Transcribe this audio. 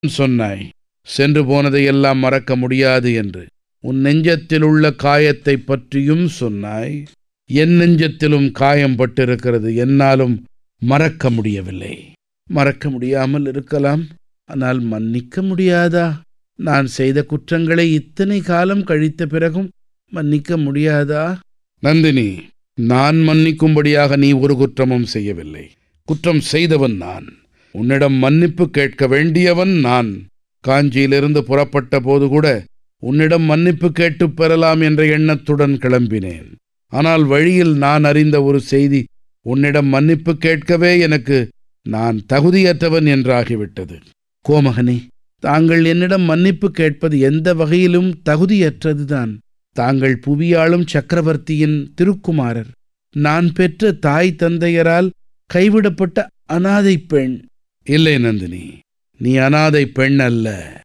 சொன்னாய் சென்று போனதையெல்லாம் மறக்க முடியாது என்று உன் நெஞ்சத்தில் உள்ள காயத்தைப் பற்றியும் சொன்னாய் என் நெஞ்சத்திலும் காயம் பட்டிருக்கிறது என்னாலும் மறக்க முடியவில்லை மறக்க முடியாமல் இருக்கலாம் ஆனால் மன்னிக்க முடியாதா நான் செய்த குற்றங்களை இத்தனை காலம் கழித்த பிறகும் மன்னிக்க முடியாதா நந்தினி நான் மன்னிக்கும்படியாக நீ ஒரு குற்றமும் செய்யவில்லை குற்றம் செய்தவன் நான் உன்னிடம் மன்னிப்பு கேட்க வேண்டியவன் நான் காஞ்சியிலிருந்து புறப்பட்ட போது கூட உன்னிடம் மன்னிப்பு கேட்டுப் பெறலாம் என்ற எண்ணத்துடன் கிளம்பினேன் ஆனால் வழியில் நான் அறிந்த ஒரு செய்தி உன்னிடம் மன்னிப்பு கேட்கவே எனக்கு நான் தகுதியற்றவன் என்றாகிவிட்டது கோமகனே தாங்கள் என்னிடம் மன்னிப்பு கேட்பது எந்த வகையிலும் தகுதியற்றதுதான் தாங்கள் புவியாளும் சக்கரவர்த்தியின் திருக்குமாரர் நான் பெற்ற தாய் தந்தையரால் கைவிடப்பட்ட அனாதை பெண் இல்லை நந்தினி நீ அனாதை பெண் அல்ல